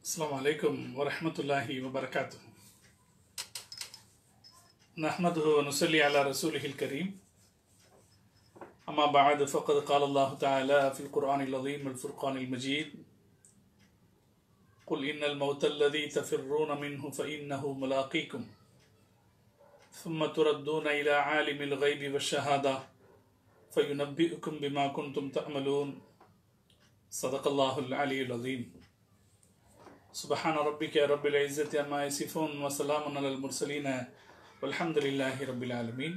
السلام عليكم ورحمة الله وبركاته نحمده ونصلي على رسوله الكريم أما بعد فقد قال الله تعالى في القرآن العظيم الفرقان المجيد قل إن الموت الذي تفرون منه فإنه ملاقيكم ثم تردون إلى عالم الغيب والشهادة فينبئكم بما كنتم تعملون صدق الله العلي العظيم سبحان ربك رب العزة عما يصفون وسلام على المرسلين والحمد لله رب العالمين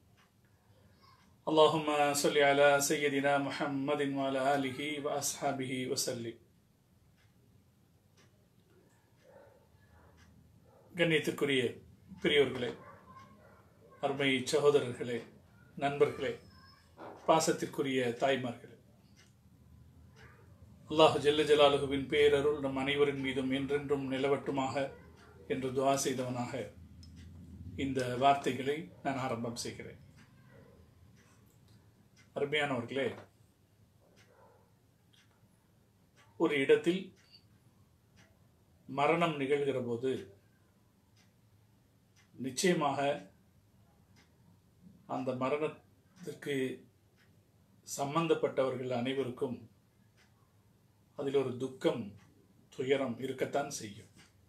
اللهم صل على سيدنا محمد وعلى آله وأصحابه وسلم கண்ணியத்திற்குரிய பெரியோர்களே அருமை சகோதரர்களே நண்பர்களே பாசத்திற்குரிய தாய்மார்களே அல்லாஹு ஜல்ல ஜலாலுகுவின் பேரருள் நம் அனைவரின் மீதும் என்றென்றும் நிலவட்டுமாக என்று துவா செய்தவனாக இந்த வார்த்தைகளை நான் ஆரம்பம் செய்கிறேன் அருமையானவர்களே ஒரு இடத்தில் மரணம் நிகழ்கிற போது நிச்சயமாக அந்த மரணத்திற்கு சம்பந்தப்பட்டவர்கள் அனைவருக்கும் அதில் ஒரு துக்கம் துயரம் இருக்கத்தான் செய்யும்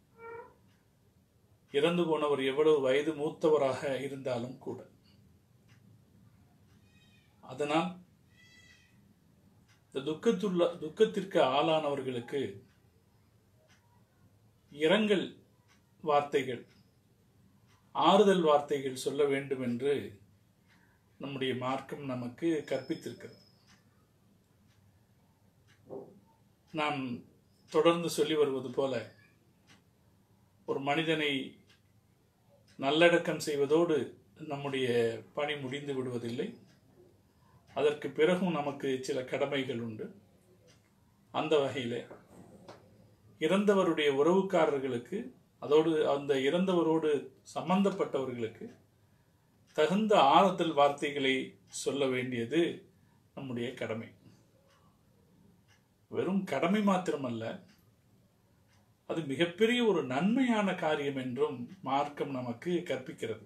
இறந்து போனவர் எவ்வளவு வயது மூத்தவராக இருந்தாலும் கூட அதனால் இந்த துக்கத்துள்ள துக்கத்திற்கு ஆளானவர்களுக்கு இரங்கல் வார்த்தைகள் ஆறுதல் வார்த்தைகள் சொல்ல வேண்டும் என்று நம்முடைய மார்க்கம் நமக்கு கற்பித்திருக்கிறது நாம் தொடர்ந்து சொல்லி வருவது போல ஒரு மனிதனை நல்லடக்கம் செய்வதோடு நம்முடைய பணி முடிந்து விடுவதில்லை அதற்கு பிறகும் நமக்கு சில கடமைகள் உண்டு அந்த வகையில் இறந்தவருடைய உறவுக்காரர்களுக்கு அதோடு அந்த இறந்தவரோடு சம்பந்தப்பட்டவர்களுக்கு தகுந்த ஆறுதல் வார்த்தைகளை சொல்ல வேண்டியது நம்முடைய கடமை வெறும் கடமை மாத்திரமல்ல அது மிகப்பெரிய ஒரு நன்மையான காரியம் என்றும் மார்க்கம் நமக்கு கற்பிக்கிறது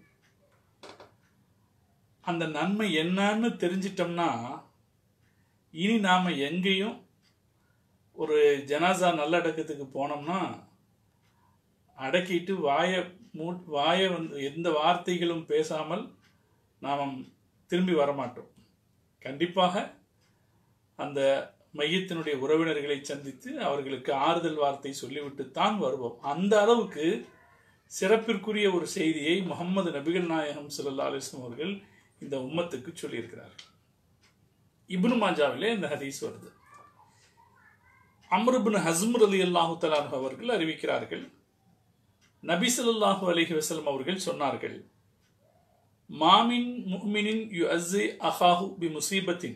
அந்த நன்மை என்னன்னு தெரிஞ்சிட்டோம்னா இனி நாம் எங்கேயும் ஒரு ஜனாசா நல்லடக்கத்துக்கு போனோம்னா அடக்கிட்டு வாயை மூ வாயை வந்து எந்த வார்த்தைகளும் பேசாமல் நாம் திரும்பி வரமாட்டோம் கண்டிப்பாக அந்த மையத்தினுடைய உறவினர்களை சந்தித்து அவர்களுக்கு ஆறுதல் வார்த்தை சொல்லிவிட்டு தான் வருவோம் அந்த அளவுக்கு சிறப்பிற்குரிய ஒரு செய்தியை முகமது நபிகள் நாயகம் சல்லா அலிஸ்லாம் அவர்கள் இந்த உம்மத்துக்கு சொல்லியிருக்கிறார்கள் இப்னு மாஜாவிலே இந்த ஹதீஸ் வருது அம்ருபின் ஹஸ்மர் அலி அல்லாஹு தலான் அவர்கள் அறிவிக்கிறார்கள் நபி சொல்லாஹு அலஹி வசலம் அவர்கள் சொன்னார்கள் மாமின் முஹ்மினின் யு அஸ்ஸி அஹாஹு பி முசீபத்தின்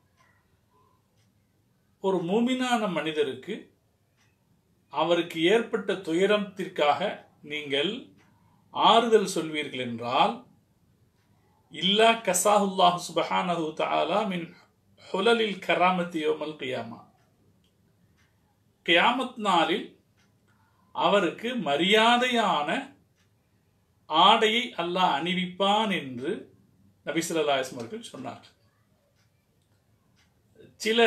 ஒரு மூமினான மனிதருக்கு அவருக்கு ஏற்பட்ட துயரத்திற்காக நீங்கள் ஆறுதல் சொல்வீர்கள் என்றால் இல்லா கசாஹுல்லாஹு சுபஹானஹு தஆலா மின் ஹுலலில் கராமத்தி யோமல் கியாமா கியாமத் நாளில் அவருக்கு மரியாதையான ஆடையை அல்லாஹ் அணிவிப்பான் என்று நபிசுல்லாஸ்லம் அவர்கள் சொன்னார் சில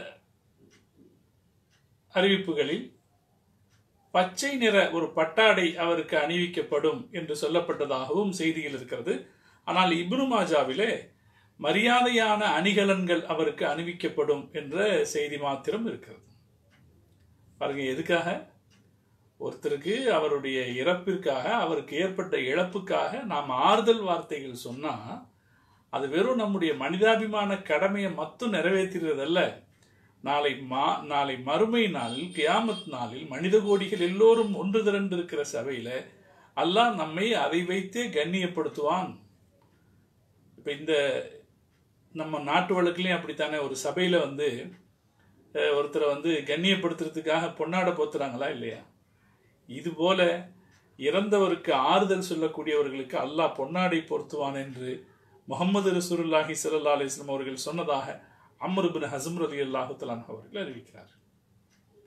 அறிவிப்புகளில் பச்சை நிற ஒரு பட்டாடை அவருக்கு அணிவிக்கப்படும் என்று சொல்லப்பட்டதாகவும் செய்தியில் இருக்கிறது ஆனால் இப்னு மாஜாவிலே மரியாதையான அணிகலன்கள் அவருக்கு அணிவிக்கப்படும் என்ற செய்தி மாத்திரம் இருக்கிறது பாருங்க எதுக்காக ஒருத்தருக்கு அவருடைய இறப்பிற்காக அவருக்கு ஏற்பட்ட இழப்புக்காக நாம் ஆறுதல் வார்த்தைகள் சொன்னா அது வெறும் நம்முடைய மனிதாபிமான கடமையை மட்டும் நிறைவேற்றுகிறதல்ல நாளை மா நாளை மறுமை நாளில் கியாமத் நாளில் மனித கோடிகள் எல்லோரும் ஒன்று திரண்டு இருக்கிற சபையில அல்லாஹ் நம்மை அதை வைத்தே கண்ணியப்படுத்துவான் இப்ப இந்த நம்ம நாட்டு வழக்குலையும் அப்படித்தானே ஒரு சபையில வந்து ஒருத்தரை வந்து கண்ணியப்படுத்துறதுக்காக பொன்னாட போத்துறாங்களா இல்லையா இது போல இறந்தவருக்கு ஆறுதல் சொல்லக்கூடியவர்களுக்கு அல்லாஹ் பொன்னாடை பொருத்துவான் என்று முகமது ரசூருல்லாஹி சல்லா அலிஸ்லாம் அவர்கள் சொன்னதாக அம்ருபின் ஹசம் ரலி அல்லாஹுத்தலான் அவர்கள் அறிவிக்கிறார்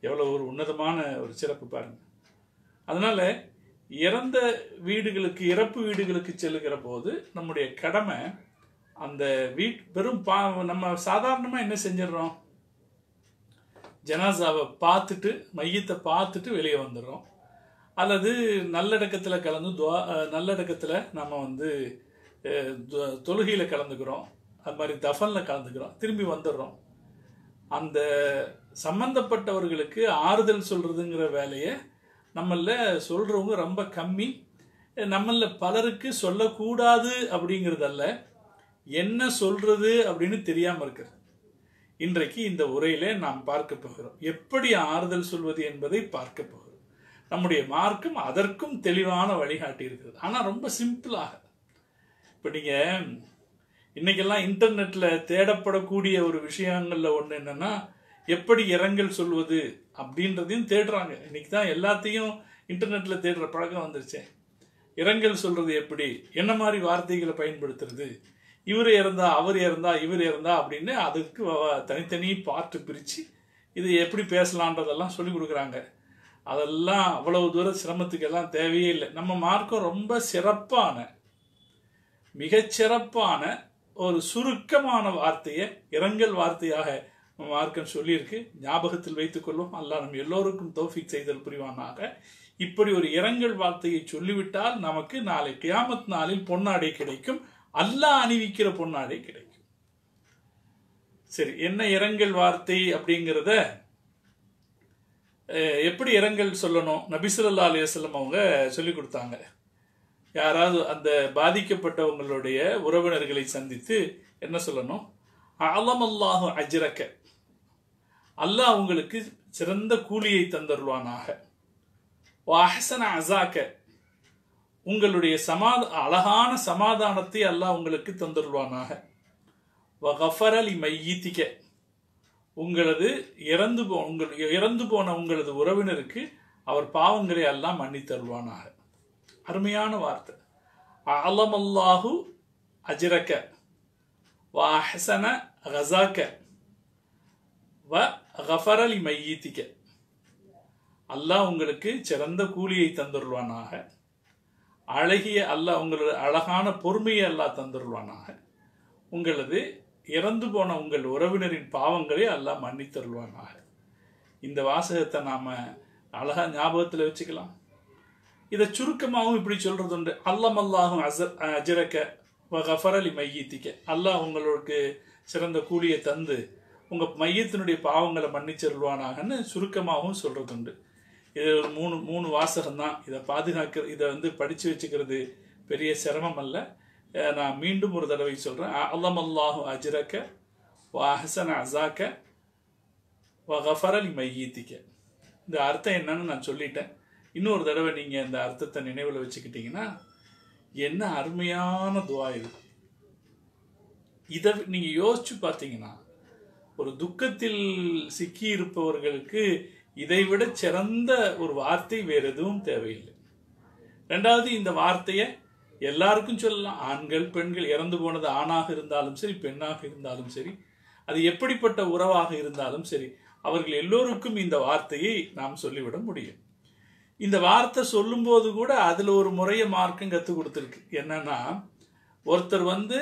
எவ்வளோ ஒரு உன்னதமான ஒரு சிறப்பு பாருங்க அதனால இறந்த வீடுகளுக்கு இறப்பு வீடுகளுக்கு செல்லுகிற போது நம்முடைய கடமை அந்த வீட் பெரும் பா நம்ம சாதாரணமாக என்ன செஞ்சிடறோம் ஜனாசாவை பார்த்துட்டு மையத்தை பார்த்துட்டு வெளியே வந்துடுறோம் அல்லது நல்லடக்கத்தில் கலந்து துவா அஹ், நல்லடக்கத்தில் நம்ம வந்து அஹ், து- தொழுகையில் கலந்துக்கிறோம் அது மாதிரி தஃபனில் கலந்துக்கிறோம் திரும்பி வந்துடுறோம் அந்த சம்பந்தப்பட்டவர்களுக்கு ஆறுதல் சொல்றதுங்கிற வேலையை நம்மள சொல்றவங்க ரொம்ப கம்மி நம்மள பலருக்கு சொல்லக்கூடாது அப்படிங்கிறதல்ல என்ன சொல்றது அப்படின்னு தெரியாம இருக்கிறது இன்றைக்கு இந்த உரையிலே நாம் பார்க்க போகிறோம் எப்படி ஆறுதல் சொல்வது என்பதை பார்க்க போகிறோம் நம்முடைய மார்க்கம் அதற்கும் தெளிவான வழிகாட்டி இருக்கிறது ஆனா ரொம்ப சிம்பிளாக இப்ப நீங்க இன்னைக்கெல்லாம் இன்டர்நெட்ல தேடப்படக்கூடிய ஒரு விஷயங்கள்ல ஒண்ணு என்னன்னா எப்படி இரங்கல் சொல்வது அப்படின்றதையும் தேடுறாங்க இன்னைக்கு தான் எல்லாத்தையும் இன்டர்நெட்ல தேடுற பழக்கம் வந்துருச்சே இரங்கல் சொல்றது எப்படி என்ன மாதிரி வார்த்தைகளை பயன்படுத்துறது இவர் இறந்தா அவர் இறந்தா இவர் இறந்தா அப்படின்னு அதுக்கு வ- தனித்தனி பார்ட்டு பிரிச்சு இது எப்படி பேசலான்றதெல்லாம் சொல்லி கொடுக்குறாங்க அதெல்லாம் அவ்வளவு தூர சிரமத்துக்கெல்லாம் தேவையே இல்லை நம்ம மார்க்கம் ரொம்ப சிறப்பான மிகச்சிறப்பான ஒரு சுருக்கமான வார்த்தையை இரங்கல் வார்த்தையாக நம்ம மார்க்கம் சொல்லியிருக்கு ஞாபகத்தில் வைத்துக் கொள்வோம் அல்லாஹ் நம்ம எல்லோருக்கும் தௌஃபிக் செய்தல் புரிவானாக இப்படி ஒரு இரங்கல் வார்த்தையை சொல்லிவிட்டால் நமக்கு நாளை கியாமத் நாளில் பொன்னாடை கிடைக்கும் அல்லாஹ் அணிவிக்கிற பொன்னாடை கிடைக்கும் சரி என்ன இரங்கல் வார்த்தை அப்படிங்கிறத அஹ், எப்படி இரங்கல் சொல்லணும் நபிசுல்லா அலையம் அவங்க சொல்லி கொடுத்தாங்க யாராவது அந்த பாதிக்கப்பட்டவங்களுடைய உறவினர்களை சந்தித்து என்ன சொல்லணும் அலமல்லாஹு அஜ்ரக்க அல்லாஹ் உங்களுக்கு சிறந்த கூலியை தந்தருவானாக அஹசன அசாக்க உங்களுடைய சமாத அழகான சமாதானத்தை அல்லாஹ் உங்களுக்கு தந்தருவானாக வகஃபரலி மையீத்திக்க உங்களது இறந்து போ உங்கள் இறந்து போன உங்களது உறவினருக்கு அவர் பாவங்களை எல்லாம் மன்னித்தருவானாக அருமையான வார்த்தை அலமல்லாஹு அஜ்ரக்க வ அஹ்சன கசாக்க வ கஃபரலி மையீத்திக்க அல்லாஹ் உங்களுக்கு சிறந்த கூலியை தந்துருவானாக அழகிய அல்லாஹ் உங்களது அழகான பொறுமையை அல்லாஹ் தந்துருவானாக உங்களது இறந்து போன உங்கள் உறவினரின் பாவங்களை அல்லாஹ் மன்னித்தருள்வானாக இந்த வாசகத்தை நாம அழகா ஞாபகத்தில் வச்சுக்கலாம் இதை சுருக்கமாகவும் இப்படி சொல்றது உண்டு அல்லம் அல்லாஹும் அஜரக்க கஃபரலி மையீத்திக்க அல்லாஹ் உங்களுக்கு சிறந்த கூலியை தந்து உங்க மையத்தினுடைய பாவங்களை மன்னிச்சிருவானாகன்னு சுருக்கமாகவும் சொல்றது உண்டு இது ஒரு மூணு மூணு வாசகம் தான் இதை பாதுகாக்க இதை வந்து படிச்சு வச்சுக்கிறது பெரிய சிரமம் அல்ல அஹ் நான் மீண்டும் ஒரு தடவை சொல்றேன் அல்லம் அல்லாஹு அஜரக்க வாஹசன அசாக்க வகஃபரலி மையீத்திக்க இந்த அர்த்தம் என்னன்னு நான் சொல்லிட்டேன் இன்னொரு தடவை நீங்க இந்த அர்த்தத்தை நினைவில் வச்சுக்கிட்டீங்கன்னா என்ன அருமையான துவா இது இதை நீங்க யோசிச்சு பார்த்தீங்கன்னா ஒரு துக்கத்தில் சிக்கி இருப்பவர்களுக்கு இதைவிட சிறந்த ஒரு வார்த்தை வேற எதுவும் தேவையில்லை ரெண்டாவது இந்த வார்த்தையை எல்லாருக்கும் சொல்லலாம் ஆண்கள் பெண்கள் இறந்து போனது ஆணாக இருந்தாலும் சரி பெண்ணாக இருந்தாலும் சரி அது எப்படிப்பட்ட உறவாக இருந்தாலும் சரி அவர்கள் எல்லோருக்கும் இந்த வார்த்தையை நாம் சொல்லிவிட முடியும் இந்த வார்த்தை சொல்லும்போது கூட அதுல ஒரு முறைய மார்க்கம் கற்றுக் கொடுத்துருக்கு என்னன்னா ஒருத்தர் வந்து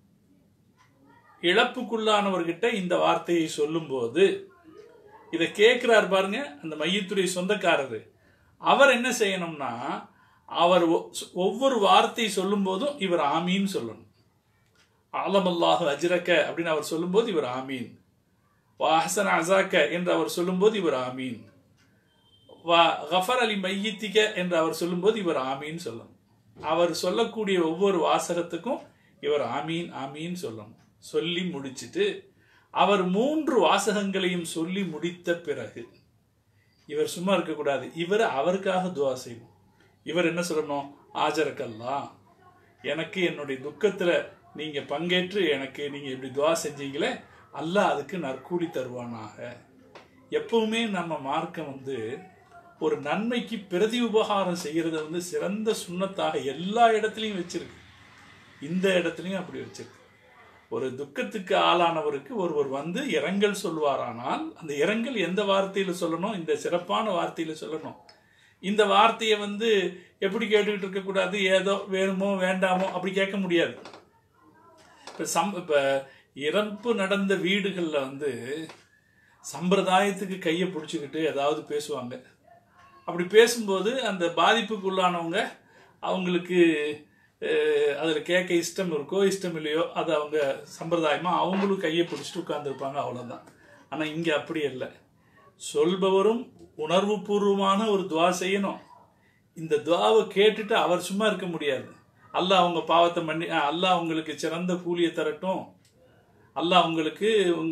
இழப்புக்குள்ளானவர்கிட்ட இந்த வார்த்தையை சொல்லும்போது இதை கேட்கிறார் பாருங்க அந்த மையத்துடைய சொந்தக்காரரு அவர் என்ன செய்யணும்னா அவர் ஒ- ஒவ்வொரு வார்த்தை சொல்லும் போதும் இவர் ஆமீன் சொல்லணும் ஆலமல்லாஹு அஜ்ரக்க அப்படின்னு அவர் சொல்லும்போது இவர் ஆமீன் வா ஹசன் அசாக்க என்று அவர் சொல்லும்போது இவர் ஆமீன் வா கஃபர் அலி மையத்திக்க என்று அவர் சொல்லும்போது இவர் ஆமீன் சொல்லணும் அவர் சொல்லக்கூடிய ஒவ்வொரு வாசகத்துக்கும் இவர் ஆமீன் ஆமீன் சொல்லணும் சொல்லி முடிச்சிட்டு அவர் மூன்று வாசகங்களையும் சொல்லி முடித்த பிறகு இவர் சும்மா இருக்கக்கூடாது இவர் அவருக்காக துவா செய்யணும் இவர் என்ன சொல்லணும் ஆஜரக்கல்லா எனக்கு என்னுடைய துக்கத்துல நீங்க பங்கேற்று எனக்கு நீங்க இப்படி துவா செஞ்சீங்களே அல்லாஹ் அதுக்கு நற்கூலி தருவானாக எப்பவுமே நம்ம மார்க்கம் வந்து ஒரு நன்மைக்கு பிரதி உபகாரம் செய்யறத வந்து சிறந்த சுண்ணத்தாக எல்லா இடத்துலையும் வச்சிருக்கு இந்த இடத்துலையும் அப்படி வச்சிருக்கு ஒரு துக்கத்துக்கு ஆளானவருக்கு ஒருவர் வந்து இரங்கல் சொல்வாரானால் அந்த இரங்கல் எந்த வார்த்தையில சொல்லணும் இந்த சிறப்பான வார்த்தையில சொல்லணும் இந்த வார்த்தையை வந்து எப்படி கேட்டுக்கிட்டு இருக்கக்கூடாது ஏதோ வேணுமோ வேண்டாமோ அப்படி கேட்க முடியாது இப்போ சம் இப்போ இறப்பு நடந்த வீடுகளில் வந்து சம்பிரதாயத்துக்கு கையை பிடிச்சிக்கிட்டு ஏதாவது பேசுவாங்க அப்படி பேசும்போது அந்த பாதிப்புக்குள்ளானவங்க அவங்களுக்கு அதில் கேட்க இஷ்டம் இருக்கோ இஷ்டம் இல்லையோ அது அவங்க சம்பிரதாயமாக அவங்களும் கையை பிடிச்சிட்டு உட்காந்துருப்பாங்க அவ்வளோதான் ஆனால் இங்கே அப்படி இல்லை சொல்பவரும் உணர்வுபூர்வமான ஒரு துவா செய்யணும் இந்த துவாவை கேட்டுட்டு அவர் சும்மா இருக்க முடியாது அல்லாஹ் அவங்க பாவத்தை மன்னி அஹ், அல்லாஹ் அவங்களுக்கு சிறந்த கூலியை தரட்டும் அல்லாஹ் உங்களுக்கு உங்க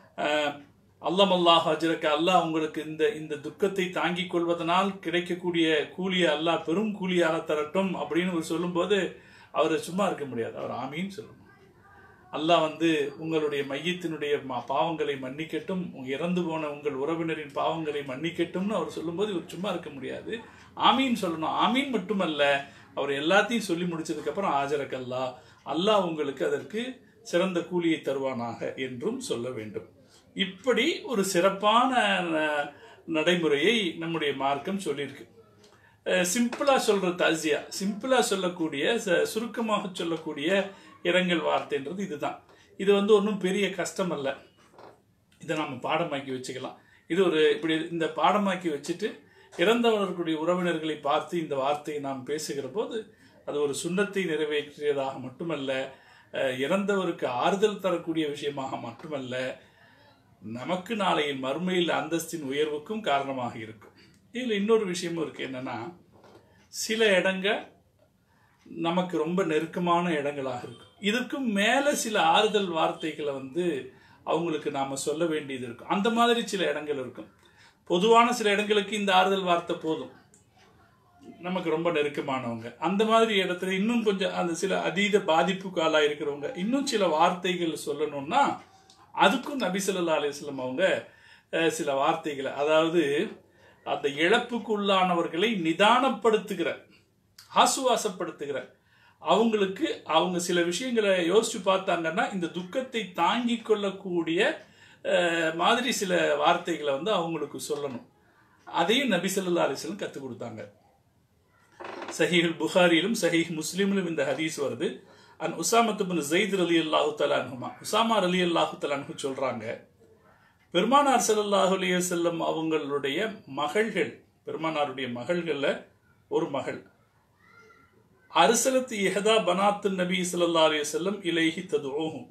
அல்லம் அல்லாஹ் அஜரக்க அல்லாஹ் உங்களுக்கு இந்த இந்த துக்கத்தை தாங்கிக் கொள்வதனால் கிடைக்கக்கூடிய கூலியை அல்லாஹ் பெரும் கூலியாக தரட்டும் அப்படின்னு அவர் சொல்லும்போது அவர் சும்மா இருக்க முடியாது அவர் ஆமீன்னு சொல்லணும் அல்லாஹ் வந்து உங்களுடைய மையத்தினுடைய ம- பாவங்களை மன்னிக்கட்டும் உங்க இறந்து போன உங்கள் உறவினரின் பாவங்களை மன்னிக்கட்டும்னு அவர் சொல்லும்போது இவர் சும்மா இருக்க முடியாது ஆமீன் சொல்லணும் ஆமீன் மட்டுமல்ல அவர் எல்லாத்தையும் சொல்லி முடிச்சதுக்கு அப்புறம் ஆஜரக்கல்லா அல்லாஹ் உங்களுக்கு அதற்கு சிறந்த கூலியை தருவானாக என்றும் சொல்ல வேண்டும் இப்படி ஒரு சிறப்பான அஹ், நடைமுறையை நம்முடைய மார்க்கம் சொல்லியிருக்கு சிம்பிளா சொல்ற தாசியா சிம்பிளா சொல்லக்கூடிய ச- சுருக்கமாக சொல்லக்கூடிய இரங்கல் வார்த்தைன்றது இதுதான் இது வந்து ஒன்றும் பெரிய கஷ்டம் அல்ல இதை நம்ம பாடமாக்கி வச்சுக்கலாம் இது ஒரு இப்படி இந்த பாடமாக்கி வச்சுட்டு இறந்தவர்களுடைய உறவினர்களை பார்த்து இந்த வார்த்தையை நாம் பேசுகிற போது அது ஒரு சுண்ணத்தை நிறைவேற்றியதாக மட்டுமல்ல அஹ், இறந்தவருக்கு ஆறுதல் தரக்கூடிய விஷயமாக மட்டுமல்ல நமக்கு நாளையில் மறுமையில் அந்தஸ்தின் உயர்வுக்கும் காரணமாக இருக்கும் இதில் இன்னொரு விஷயமும் இருக்கு என்னன்னா சில இடங்க நமக்கு ரொம்ப நெருக்கமான இடங்களாக இருக்கும் இதுக்கும் மேல சில ஆறுதல் வார்த்தைகளை வந்து அவங்களுக்கு நாம சொல்ல வேண்டியது இருக்கும் அந்த மாதிரி சில இடங்கள் இருக்கும் பொதுவான சில இடங்களுக்கு இந்த ஆறுதல் வார்த்தை போதும் நமக்கு ரொம்ப நெருக்கமானவங்க அந்த மாதிரி இடத்துல இன்னும் கொஞ்சம் அந்த சில அதீத பாதிப்புக்கு ஆளாக இருக்கிறவங்க இன்னும் சில வார்த்தைகள் சொல்லணும்னா அதுக்கும் நபி ஸல்லல்லாஹு அலைஹி வஸல்லம் அவங்க அஹ், சில வார்த்தைகளை அதாவது அந்த இழப்புக்குள்ளானவர்களை நிதானப்படுத்துகிற ஆசுவாசப்படுத்துகிற அவங்களுக்கு அவங்க சில விஷயங்களை யோசிச்சு பார்த்தாங்கன்னா இந்த துக்கத்தை தாங்கி கொள்ளக்கூடிய அஹ், மாதிரி சில வார்த்தைகளை வந்து அவங்களுக்கு சொல்லணும் அதையும் நபி ஸல்லல்லாஹு அலைஹி வஸல்லம் கற்றுக் கொடுத்தாங்க சஹீஹுல் புகாரியிலும் சஹீஹ் முஸ்லிமிலும் இந்த ஹதீஸ் வருது அன் உசாமத்து பின் ஜெயித் அலி அல்லாஹு தலான்ஹுமா உசாமா அலி அல்லாஹு தலான்ஹு சொல்றாங்க பெருமானார் ஸல்லல்லாஹு அலைஹி வஸல்லம் அவங்களுடைய மகள்கள் பெருமானாருடைய மகள்கள்ல ஒரு மகள் அரசலத்து இஹதா பனாத்து நபி ஸல்லல்லாஹு அலைஹி வஸல்லம் இலைஹி ததுஹும்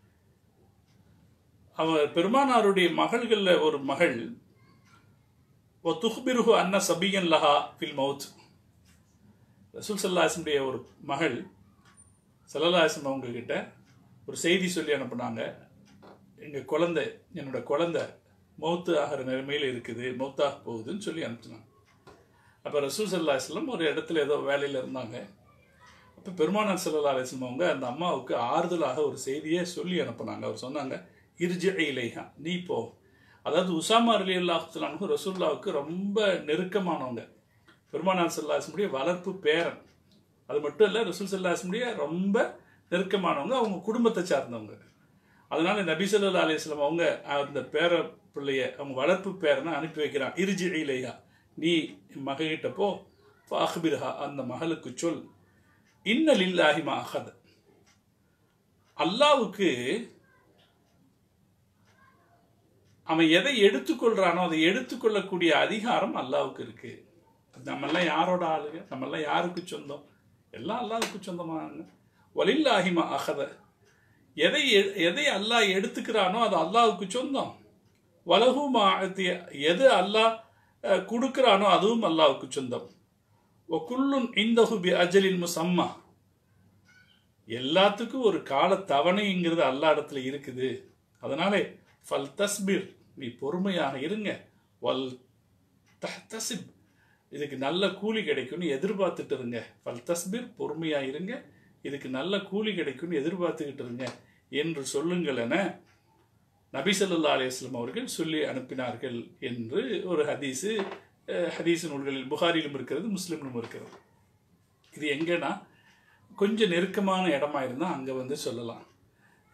அவர் பெருமானாருடைய மகள்கள்ல ஒரு மகள் துஹ்பிருஹு அன்ன சபியன் லஹா ஃபில் மவுத் ரசூல் சல்லாஹினுடைய ஒரு மகள் சல்லல்லாஹிம் அவங்க கிட்ட ஒரு செய்தி சொல்லி அனுப்புனாங்க எங்கள் குழந்தை என்னோட குழந்தை மௌத்து ஆகிற நிலைமையில் இருக்குது மௌத்தாக போகுதுன்னு சொல்லி அனுப்பிச்சினாங்க அப்போ ரசூல் சல்லா இஸ்லாம் ஒரு இடத்துல ஏதோ வேலையில் இருந்தாங்க அப்போ பெருமானார் சல்லா அலிஸ்லாம் அவங்க அந்த அம்மாவுக்கு ஆறுதலாக ஒரு செய்தியை சொல்லி அனுப்புனாங்க அவர் சொன்னாங்க இருஜ இலைஹா நீ போ அதாவது உசாமா அலி அல்லாஹுலானுக்கும் ரசூல்லாவுக்கு ரொம்ப நெருக்கமானவங்க பெருமானார் சல்லாஹ்முடைய வளர்ப்பு பேரன் அது மட்டும் இல்லை ரசூல் சல்லாஹ்முடைய ரொம்ப நெருக்கமானவங்க அவங்க குடும்பத்தை சார்ந்தவங்க அதனால நபி ஸல்லல்லாஹு அலைஹி வஸல்லம் அவங்க அந்த பேர பிள்ளைய அவங்க வளர்ப்பு பேரனை அனுப்பி வைக்கிறான் இருஜி இலையா நீ மகிட்ட போ ஃபாஹ்பிர்ஹா அந்த மகளுக்கு சொல் இன்ன லில்லாஹி மா அஹத் அல்லாவுக்கு அவன் எதை எடுத்துக்கொள்றானோ அதை எடுத்துக்கொள்ளக்கூடிய அதிகாரம் அல்லாவுக்கு இருக்கு நம்மெல்லாம் யாரோட ஆளுங்க நம்மெல்லாம் யாருக்கு சொந்தம் எல்லாம் அல்லாவுக்கு சொந்தமானாங்க வலில்லாஹிமா அகத எதை எ- எதை அல்லாஹ் எடுத்துக்கிறானோ அது அல்லாவுக்கு சொந்தம் வலகுமா எது அல்லாஹ் அஹ், கொடுக்கிறானோ அதுவும் அல்லாவுக்கு சொந்தம் ஒக்குள்ளுன் இந்தஹு பி அஜலின் முசம்மா எல்லாத்துக்கும் ஒரு கால தவணைங்கிறது அல்லா இடத்துல இருக்குது அதனாலே ஃபல் தஸ்பிர் நீ பொறுமையாக இருங்க வல் தஹ்தசிப் இதுக்கு நல்ல கூலி கிடைக்கும்னு எதிர்பார்த்துட்டு இருங்க ஃபல் தஸ்பிர் பொறுமையா இருங்க இதுக்கு நல்ல கூலி கிடைக்கும்னு எதிர்பார்த்துக்கிட்டு இருங்க என்று சொல்லுங்கள் என நபி ஸல்லல்லாஹு அலைஹி வஸல்லம் அவர்கள் சொல்லி அனுப்பினார்கள் என்று ஒரு ஹதீஸு அஹ், ஹதீஸ் நூல்களில் புகாரிலும் இருக்கிறது முஸ்லிமிலும் இருக்கிறது இது எங்கன்னா கொஞ்சம் நெருக்கமான இடமா இருந்தால் அங்கே வந்து சொல்லலாம்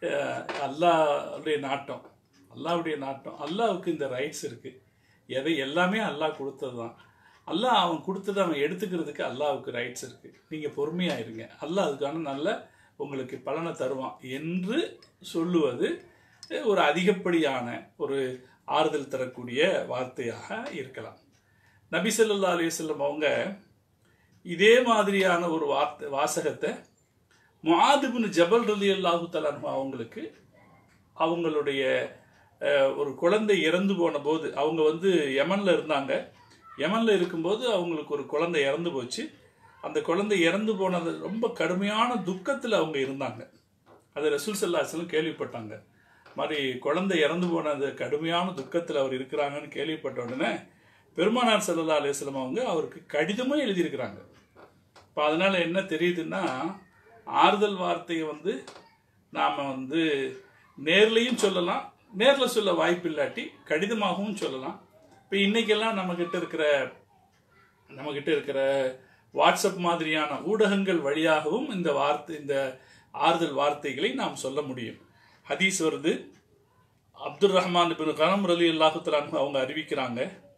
அஹ், அல்லாஹ்வுடைய நாட்டம் அல்லாஹ்வுடைய நாட்டம் அல்லாஹ்வுக்கு இந்த ரைட்ஸ் இருக்கு எதை எல்லாமே அல்லாஹ் கொடுத்தது தான் அல்லாஹ் அவன் கொடுத்ததை அவன் எடுத்துக்கிறதுக்கு அல்லாஹ்வுக்கு ரைட்ஸ் இருக்கு நீங்க பொறுமையா இருங்க அல்லாஹ் அதுக்கான நல்ல உங்களுக்கு பலனை தருவான் என்று சொல்லுவது அஹ், ஒரு அதிகப்படியான ஒரு ஆறுதல் தரக்கூடிய வார்த்தையாக இருக்கலாம் நபி ஸல்லல்லாஹு அலைஹி வஸல்லம் அவங்க இதே மாதிரியான ஒரு வார்த்தை வாசகத்தை முஆதுபின் ஜபல் ரலி அல்லாஹு அவங்களுக்கு அவங்களுடைய அஹ், ஒரு குழந்தை இறந்து போன போது அவங்க வந்து யமன்ல இருந்தாங்க யமன்ல இருக்கும்போது அவங்களுக்கு ஒரு குழந்தை இறந்து போச்சு அந்த குழந்தை இறந்து போனது ரொம்ப கடுமையான துக்கத்தில் அவங்க இருந்தாங்க அது ரசூல் சல்லாஹலம் கேள்விப்பட்டாங்க மாதிரி குழந்தை இறந்து போனது கடுமையான துக்கத்தில் அவர் இருக்கிறாங்கன்னு கேள்விப்பட்ட உடனே பெருமானார் சல்லா அலிஸ்லாம் அவங்க அவருக்கு கடிதமும் எழுதியிருக்கிறாங்க இப்போ அதனால என்ன தெரியுதுன்னா ஆறுதல் வார்த்தையை வந்து நாம் வந்து நேர்லையும் சொல்லலாம் நேரில் சொல்ல வாய்ப்பு இல்லாட்டி கடிதமாகவும் சொல்லலாம் இப்போ இன்னைக்கெல்லாம் நம்மக்கிட்ட இருக்கிற நம்மக்கிட்ட இருக்கிற வாட்ஸ்அப் மாதிரியான ஊடகங்கள் வழியாகவும் இந்த வார்த்தை இந்த ஆறுதல் வார்த்தைகளை நாம் சொல்ல முடியும் ஹதீஸ் வருது அப்துல் ரஹ்மான் பின் கனம் ரலி அல்லாஹுத்தலான் அவங்க அறிவிக்கிறாங்க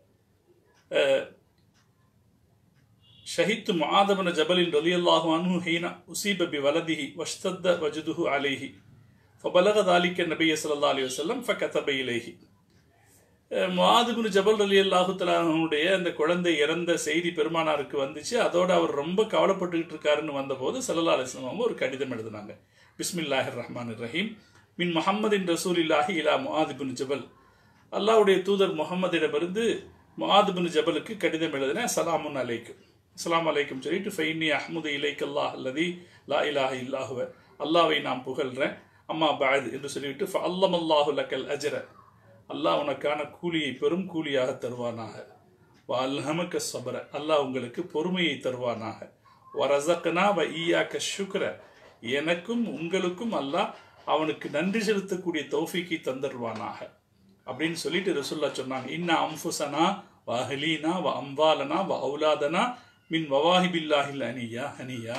ஷஹித்து முஆதபன ஜபலின் ரலியல்லாஹு அன்ஹு ஹீன உசீப பி வலதிஹி வஷ்தத்த வஜதுஹு அலைஹி ஃபபலக தாலிக்க நபிய ஸல்லல்லாஹு அலைஹி வஸல்லம் ஃபகதப இலைஹி முஆதுபின் ஜபல் ரலி அல்லாஹுத்தலானுடைய அந்த குழந்தை இறந்த செய்தி பெருமானாருக்கு வந்துச்சு அதோட அவர் ரொம்ப கவலைப்பட்டுக்கிட்டு இருக்காருன்னு வந்தபோது ஸல்லல்லாஹு அலைஹி வஸல்லம் அவங்க ஒரு கடிதம் எழுதினாங்க பிஸ்மில்லாஹிர் ரஹ்மானிர் ரஹீம் மின் முஹம்மதின் ரசூலில்லாஹி இலா முஆதுபின் ஜபல் அல்லாஹ்வுடைய தூதர் முகமதிடமிருந்து முஆதுபின் ஜபலுக்கு கடிதம் எழுதின சலாமுன் அலைக்கும் அஸ்ஸலாமு அலைக்கும் சொல்லிட்டு ஃபைனி அஹ்முது இலைக் அல்லாஹ் அல்லதி லா இலாஹ இல்லாஹுவ அல்லாவை நான் புகழ்றேன் அம்மா பாது என்று சொல்லிவிட்டு அல்லம் அல்லாஹு லக்கல் அஜர அல்லாஹ் உனக்கான கூலியை பெரும் கூலியாக தருவானாக வ அல்ஹமக்க சபர அல்லாஹ் உங்களுக்கு பொறுமையை தருவானாக வ ரஸக்னா வ ஈயாக்க ஷுக்ர எனக்கும் உங்களுக்கும் அல்லாஹ் அவனுக்கு நன்றி செலுத்தக்கூடிய தௌஃபீக்கை தந்துடுவானாக அப்படின்னு சொல்லிட்டு ரசுல்லா சொன்னாங்க இன்ன அம்ஃபுசனா வ அஹ்லீனா வ அம்வாலனா வ அவுலாதனா மின் வவாஹிபில்லாஹில் அனியா ஹனியா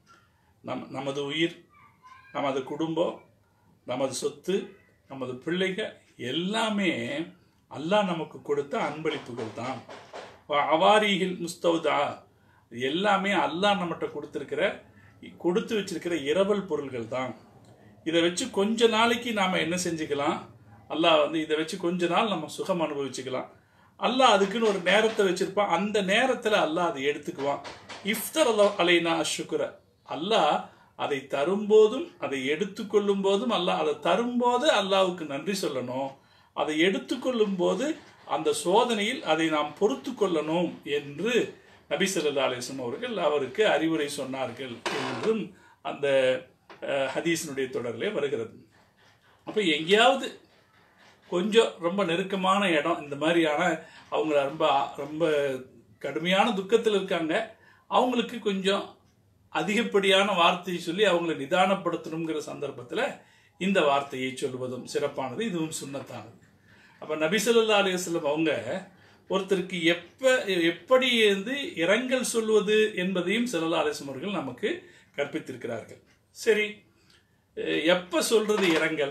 நம் நமது உயிர் நமது குடும்பம் நமது சொத்து நமது பிள்ளைங்க எல்லாமே அல்லாஹ் நமக்கு கொடுத்த அன்பளிப்புகள் தான் அவாரிகள் முஸ்தௌதா எல்லாமே அல்லாஹ் நம்மகிட்ட கொடுத்துருக்கிற கொடுத்து வச்சிருக்கிற இரவல் பொருள்கள் தான் இதை வச்சு கொஞ்ச நாளைக்கு நாம் என்ன செஞ்சுக்கலாம் அல்லாஹ் வந்து இதை வச்சு கொஞ்ச நாள் நம்ம சுகம் அனுபவிச்சுக்கலாம் அல்லாஹ் அதுக்குன்னு ஒரு நேரத்தை வச்சிருப்பான் அந்த நேரத்தில் அல்லாஹ் அதை எடுத்துக்குவான் இஃப்தர் அல்லா அலைனா அஷுக்குர அல்லாஹ் அதை தரும்போதும் அதை எடுத்துக்கொள்ளும் போதும் அல்லாஹ் அதை தரும்போது அல்லாஹ்வுக்கு நன்றி சொல்லணும் அதை எடுத்துக்கொள்ளும் போது அந்த சோதனையில் அதை நாம் பொறுத்து கொள்ளணும் என்று நபி ஸல்லல்லாஹு அலைஹி வஸல்லம் அவர்கள் அவருக்கு அறிவுரை சொன்னார்கள் என்றும் அந்த அஹ், ஹதீஸினுடைய தொடரிலே வருகிறது அப்போ எங்கேயாவது கொஞ்சம் ரொம்ப நெருக்கமான இடம் இந்த மாதிரியான அவங்க ரொம்ப ரொம்ப கடுமையான துக்கத்தில் இருக்காங்க அவங்களுக்கு கொஞ்சம் அதிகப்படியான வார்த்தையை சொல்லி அவங்களை நிதானப்படுத்தணுங்கிற சந்தர்ப்பத்தில் இந்த வார்த்தையை சொல்வதும் சிறப்பானது இதுவும் சுண்ணத்தானது அப்போ நபி ஸல்லல்லாஹு அலைஹி வஸல்லம் அவங்க ஒருத்தருக்கு எப்ப எப்படி வந்து இரங்கல் சொல்வது என்பதையும் ஸல்லல்லாஹு அலைஹி வஸல்லம் அவர்கள் நமக்கு கற்பித்திருக்கிறார்கள் சரி அஹ் எப்ப சொல்றது இரங்கல்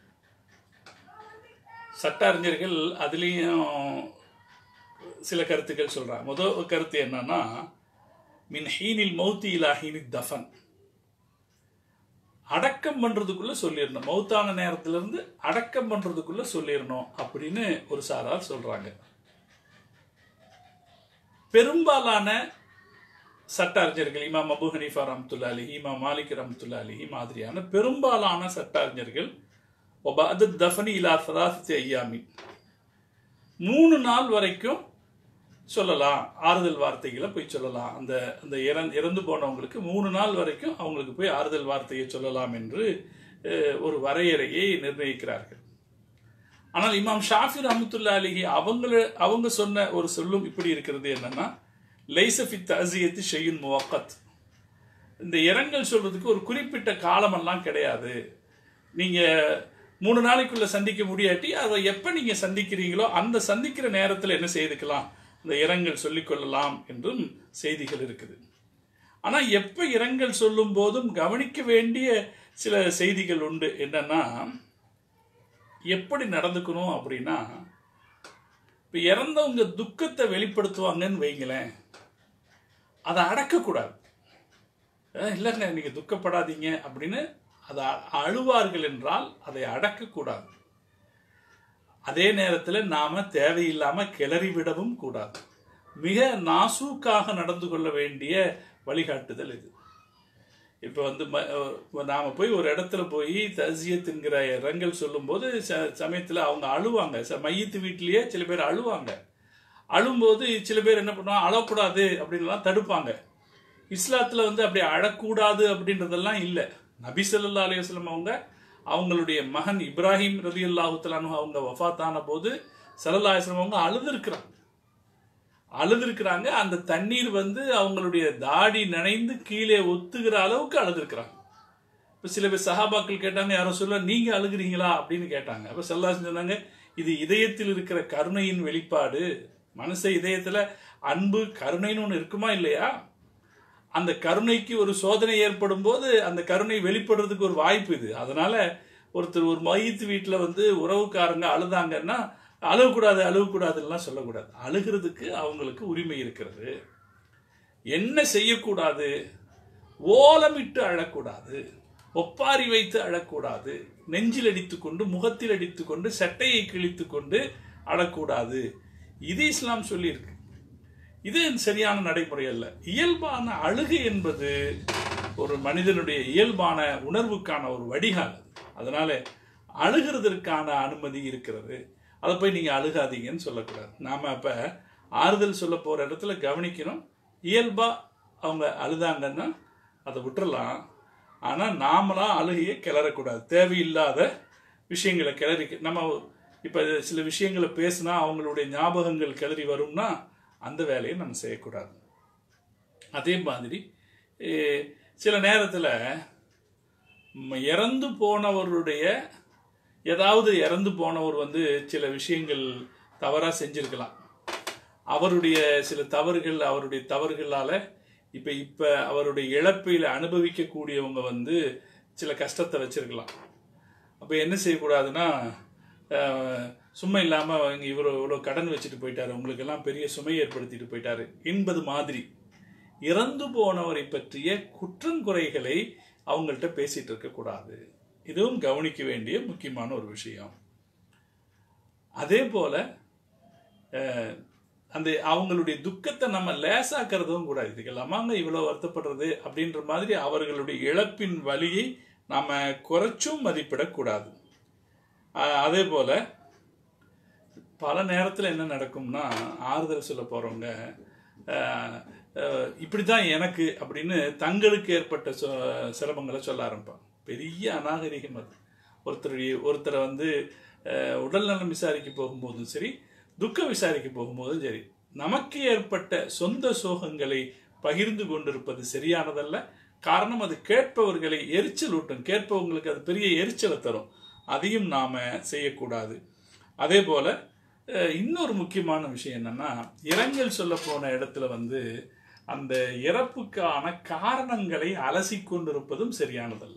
சட்ட அறிஞர்கள் அதுலேயும் சில கருத்துக்கள் சொல்றாங்க முதல் கருத்து என்னன்னா மின் ஹீனில் மௌத்தி இலா ஹீனில் தஃபன் அடக்கம் பண்றதுக்குள்ள சொல்லிடணும் மௌத்தான நேரத்துல இருந்து அடக்கம் பண்றதுக்குள்ள சொல்லிடணும் அப்படின்னு ஒரு சாரார் சொல்றாங்க பெரும்பாலான சட்ட அறிஞர்கள் இமாம் அபு ஹனீஃபா ரஹ்மத்துல்லா அலிஹி இமாம் மாலிக் ரஹ்மத்துல்லா அலிஹி மாதிரியான பெரும்பாலான சட்ட அறிஞர்கள் ஒபாது தஃபனி இலா சதாசத்தி ஐயாமி மூணு நாள் வரைக்கும் சொல்லலாம் ஆறுதல் வார்த்தைகளை போய் சொல்லலாம் அந்த அந்த இறந்து இறந்து போனவங்களுக்கு மூணு நாள் வரைக்கும் அவங்களுக்கு போய் ஆறுதல் வார்த்தையை சொல்லலாம் என்று அஹ், ஒரு வரையறையை நிர்ணயிக்கிறார்கள் ஆனால் இமாம் ஷாஃபி ரஹமத்துல்லா அலிஹி அவங்கள அவங்க சொன்ன ஒரு சொல்லும் இப்படி இருக்கிறது என்னன்னா லைசஃபி தசியத்து ஷெய்யுன் முவக்கத் இந்த இரங்கல் சொல்றதுக்கு ஒரு குறிப்பிட்ட காலமெல்லாம் கிடையாது நீங்க மூணு நாளைக்குள்ள சந்திக்க முடியாட்டி அதை எப்ப நீங்க சந்திக்கிறீங்களோ அந்த சந்திக்கிற நேரத்தில் என்ன செய்துக்கலாம் இந்த இரங்கல் சொல்லிக் கொள்ளலாம் என்றும் செய்திகள் இருக்குது ஆனா எப்ப இரங்கல் சொல்லும் போதும் கவனிக்க வேண்டிய சில செய்திகள் உண்டு என்னன்னா எப்படி நடந்துக்கணும் அப்படின்னா இப்போ இறந்தவங்க துக்கத்தை வெளிப்படுத்துவாங்கன்னு வைங்களேன் அதை அடக்கக்கூடாது அஹ் இல்லைங்க நீங்கள் துக்கப்படாதீங்க அப்படின்னு அதை அ- அழுவார்கள் என்றால் அதை அடக்கக்கூடாது அதே நேரத்தில் நாம தேவையில்லாம கிளறி விடவும் கூடாது மிக நாசூக்காக நடந்து கொள்ள வேண்டிய வழிகாட்டுதல் இது இப்போ வந்து ம- அஹ் நாம போய் ஒரு இடத்துல போய் தசியத் என்கிற இரங்கல் சொல்லும்போது ச சமயத்தில் அவங்க அழுவாங்க ச மையத்து வீட்டிலேயே சில பேர் அழுவாங்க அழும்போது சில பேர் என்ன பண்ணுவாங்க அழக்கூடாது அப்படின்லாம் தடுப்பாங்க இஸ்லாத்தில் வந்து அப்படி அழக்கூடாது அப்படின்றதெல்லாம் இல்லை நபி ஸல்லல்லாஹு அலைஹி வஸல்லம் அவங்க அவங்களுடைய மகன் இப்ராஹிம் ரதி அல்லாஹுத்தலானு அவங்க வஃபாத்தான போது ஸல்லல்லாஹு அலைஹி வஸல்லம் அவங்க அழுதுருக்கிறாங்க அழுதுருக்கிறாங்க அந்த தண்ணீர் வந்து அவங்களுடைய தாடி நனைந்து கீழே ஒத்துகிற அளவுக்கு அழுதுருக்கிறாங்க இப்போ சில பேர் சஹாபாக்கள் கேட்டாங்க யாரும் சொல்ல நீங்க அழுகுறீங்களா அப்படின்னு கேட்டாங்க அப்போ செல்லா சொன்னாங்க இது இதயத்தில் இருக்கிற கருணையின் வெளிப்பாடு மனுஷ இதயத்துல அன்பு கருணைன்னு ஒன்று இருக்குமா இல்லையா அந்த கருணைக்கு ஒரு சோதனை ஏற்படும் போது அந்த கருணை வெளிப்படுறதுக்கு ஒரு வாய்ப்பு இது அதனால ஒருத்தர் ஒரு மையத்து வீட்டில் வந்து உறவுக்காரங்க அழுதாங்கன்னா அழுகக்கூடாது அழுகக்கூடாதுலாம் சொல்லக்கூடாது அழுகிறதுக்கு அவங்களுக்கு உரிமை இருக்கிறது என்ன செய்யக்கூடாது ஓலமிட்டு அழக்கூடாது ஒப்பாரி வைத்து அழக்கூடாது நெஞ்சில் அடித்துக்கொண்டு முகத்தில் அடித்துக்கொண்டு சட்டையை கிழித்துக்கொண்டு அழக்கூடாது இது இஸ்லாம் சொல்லியிருக்கு இது சரியான நடைமுறை அல்ல இயல்பான அழுகை என்பது ஒரு மனிதனுடைய இயல்பான உணர்வுக்கான ஒரு வடிகால் அது. அதனால அழுகிறதற்கான அனுமதி இருக்கிறது அதை போய் நீங்க அழுகாதீங்கன்னு சொல்லக்கூடாது நாம அப்ப ஆறுதல் சொல்ல போற இடத்துல கவனிக்கணும் இயல்பா அவங்க அழுதாங்கன்னா அதை விட்டுறலாம் ஆனா நாமளா அழுகையை கிளறக்கூடாது தேவையில்லாத விஷயங்களை கிளறி நம்ம இப்ப சில விஷயங்களை பேசினா அவங்களுடைய ஞாபகங்கள் கிளறி வரும்னா அந்த வேலையை நம்ம செய்யக்கூடாது அதே மாதிரி eh, சில நேரத்தில் இறந்து போனவருடைய ஏதாவது இறந்து போனவர் வந்து சில விஷயங்கள் தவறாக செஞ்சிருக்கலாம் அவருடைய சில தவறுகள் அவருடைய தவறுகளால் இப்போ இப்போ அவருடைய இழப்பில் அனுபவிக்கக்கூடியவங்க வந்து சில கஷ்டத்தை வச்சிருக்கலாம் அப்போ என்ன செய்யக்கூடாதுன்னா அஹ், சும்மா இல்லாமல் இவர் இவ்வளோ கடன் வச்சுட்டு போயிட்டாரு உங்களுக்கெல்லாம் பெரிய சுமை ஏற்படுத்திட்டு போயிட்டாரு என்பது மாதிரி இறந்து போனவரை பற்றிய குற்றங்குறைகளை அவங்கள்ட்ட பேசிட்டு இருக்கக்கூடாது இதுவும் கவனிக்க வேண்டிய முக்கியமான ஒரு விஷயம் அதே போல அஹ், அந்த அவங்களுடைய துக்கத்தை நம்ம லேசாக்கிறதும் கூடாது இதுக்கெல்லாமாங்க இவ்வளோ வருத்தப்படுறது அப்படின்ற மாதிரி அவர்களுடைய இழப்பின் வலியை நாம குறைச்சும் மதிப்பிடக்கூடாது அஹ், அதே போல பல நேரத்தில் என்ன நடக்கும்னா ஆறுதல் சொல்ல போறவங்க அஹ், அஹ், இப்படிதான் எனக்கு அப்படின்னு தங்களுக்கு ஏற்பட்ட சொ- சிரமங்களை சொல்ல ஆரம்பிப்பாங்க பெரிய அநாகரிகம் அது ஒருத்தருடைய ஒருத்தரை வந்து அஹ், உடல்நலம் விசாரிக்க போகும்போதும் சரி துக்கம் விசாரிக்க போகும்போதும் சரி நமக்கு ஏற்பட்ட சொந்த சோகங்களை பகிர்ந்து கொண்டிருப்பது சரியானதல்ல காரணம் அது கேட்பவர்களை எரிச்சல் ஊட்டும் கேட்பவங்களுக்கு அது பெரிய எரிச்சலை தரும் அதையும் நாம செய்யக்கூடாது அதே போல அஹ், இன்னொரு முக்கியமான விஷயம் என்னன்னா இரங்கல் சொல்ல போன இடத்துல வந்து அந்த இறப்புக்கான காரணங்களை அலசி கொண்டிருப்பதும் சரியானதல்ல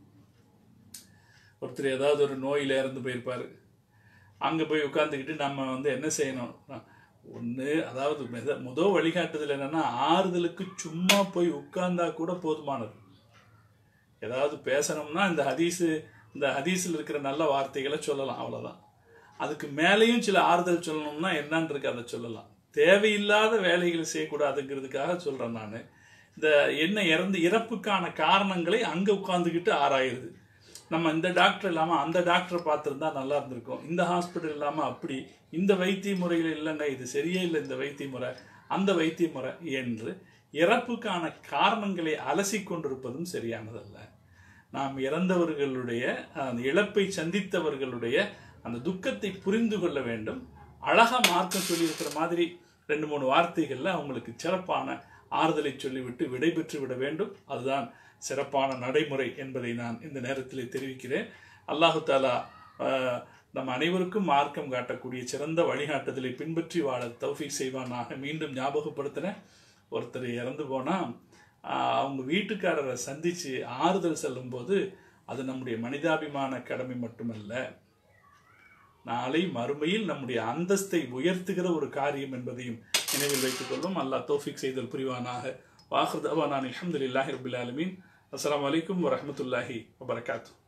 ஒருத்தர் ஏதாவது ஒரு நோயில இறந்து போயிருப்பாரு அங்க போய் உட்கார்ந்துக்கிட்டு நம்ம வந்து என்ன செய்யணும் ஒன்று அதாவது மித முதல் வழிகாட்டுதல் என்னன்னா ஆறுதலுக்கு சும்மா போய் உட்கார்ந்தா கூட போதுமானது ஏதாவது பேசணும்னா இந்த ஹதீஸு இந்த ஹதீஸில் இருக்கிற நல்ல வார்த்தைகளை சொல்லலாம் அவ்வளவுதான் அதுக்கு மேலேயும் சில ஆறுதல் சொல்லணும்னா என்னன்னு இருக்கு அதை சொல்லலாம் தேவையில்லாத வேலைகளை செய்யக்கூடாதுங்கிறதுக்காக சொல்றேன் நான் இந்த என்ன இறந்து இறப்புக்கான காரணங்களை அங்க உட்கார்ந்துக்கிட்டு ஆராயுது நம்ம இந்த டாக்டர் இல்லாம அந்த டாக்டரை பார்த்துருந்தா நல்லா இருந்திருக்கும் இந்த ஹாஸ்பிட்டல் இல்லாம அப்படி இந்த வைத்திய முறையில் இல்லைங்க இது சரியே இல்லை இந்த வைத்திய முறை அந்த வைத்திய முறை என்று இறப்புக்கான காரணங்களை அலசி கொண்டிருப்பதும் சரியானதல்ல நாம் இறந்தவர்களுடைய அந்த இழப்பை சந்தித்தவர்களுடைய அந்த துக்கத்தை புரிந்து கொள்ள வேண்டும் அழகா மார்க்கம் சொல்லியிருக்கிற மாதிரி ரெண்டு மூணு வார்த்தைகள்ல அவங்களுக்கு சிறப்பான ஆறுதலை சொல்லிவிட்டு விடைபெற்று விட வேண்டும் அதுதான் சிறப்பான நடைமுறை என்பதை நான் இந்த நேரத்தில் தெரிவிக்கிறேன் அல்லாஹு தாலா ஆஹ், நம் அனைவருக்கும் மார்க்கம் காட்டக்கூடிய சிறந்த வழிகாட்டுதலை பின்பற்றி வாழ தௌஃபீக் செய்வானாக மீண்டும் ஞாபகப்படுத்தினேன் ஒருத்தர் இறந்து போனா ஆஹ், அவங்க வீட்டுக்காரரை சந்திச்சு ஆறுதல் சொல்லும்போது அது நம்முடைய மனிதாபிமான கடமை மட்டுமல்ல நாளை மறுமையில் நம்முடைய அந்தஸ்தை உயர்த்துகிற ஒரு காரியம் என்பதையும் நினைவில் வைத்துக் கொள்ளும் அல்லாஹ் தௌஃபிக் செய்தல் புரிவானாக வாஹர் தவானான் அலமதுல்லாஹி ரபுல் ஆலமீன் அஸ்ஸலாமு அலைக்கும் வரஹ்மத்துல்லாஹி வபரகாத்து